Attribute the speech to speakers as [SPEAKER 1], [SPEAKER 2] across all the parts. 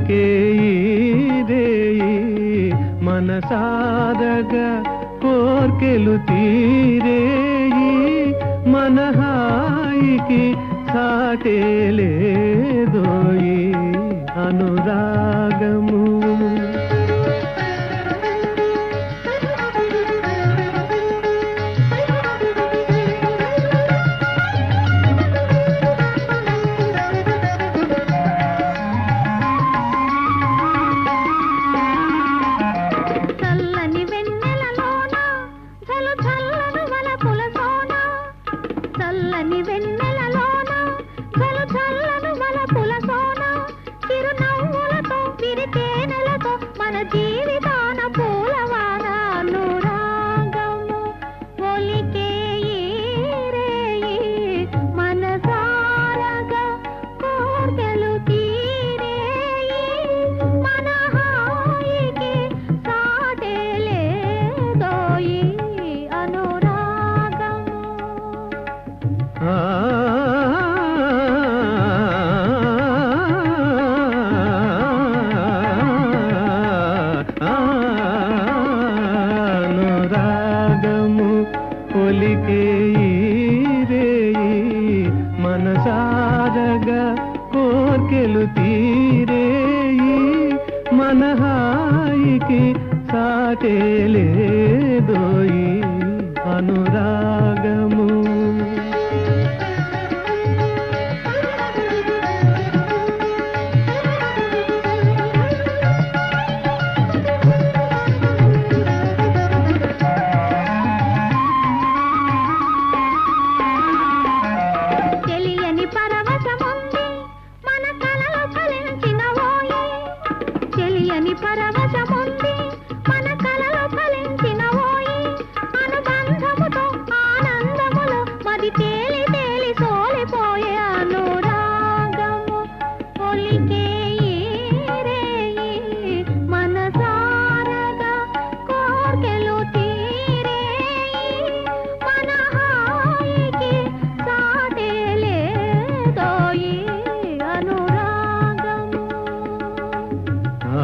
[SPEAKER 1] ఒలికే రేయి మనసాదగా కోర్కెలు తీరేయి మన హాయికి సాటేలేదోయి అనురాగము
[SPEAKER 2] చల్లని వెన్నెలలోన చలు చల్లను వలపుల సోన చల్లని వెన్నెలలోన చలు చల్లను వలపుల సోన చిరునవ్వులతో విరితేనెలతో మన జీవితాన పూలవాన అనురాగము ఒలికే ఈ రేయి మనసారగా కోర్కెలు తీరేయి మన హాయికి సాటేలేదోయి అనురాగము
[SPEAKER 1] ఆ అనురాగము ఒలికే రేయి మనసారగా కోర్కెలు తీరేయి మన హాయికి సాటేలేదోయి అనురాగము
[SPEAKER 2] తెలియని పరవశముంది మన కలలో ఫలించిన ఓయే తెలియని పరవశముంది మన కలలో ఫలించిన ఓయే అనుబంధముతో ఆనందములో మది తేలి తేలి సోలిపోయే అనురాగము ఒలికే ఈ రేయి మనసారగా కోర్కెలు తీరేయి మన హాయికి సాటేలేదోయి అనురాగము
[SPEAKER 1] ఆ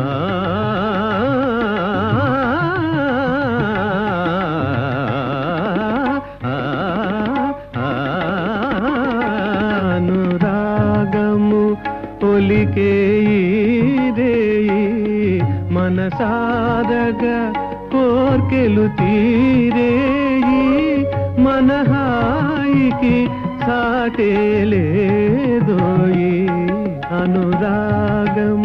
[SPEAKER 1] అనురాగము ఒలికే రేయి మనసాదగా కోర్కెలు తీరేయి మన హాయికి సాటేలేదోయి అనురాగము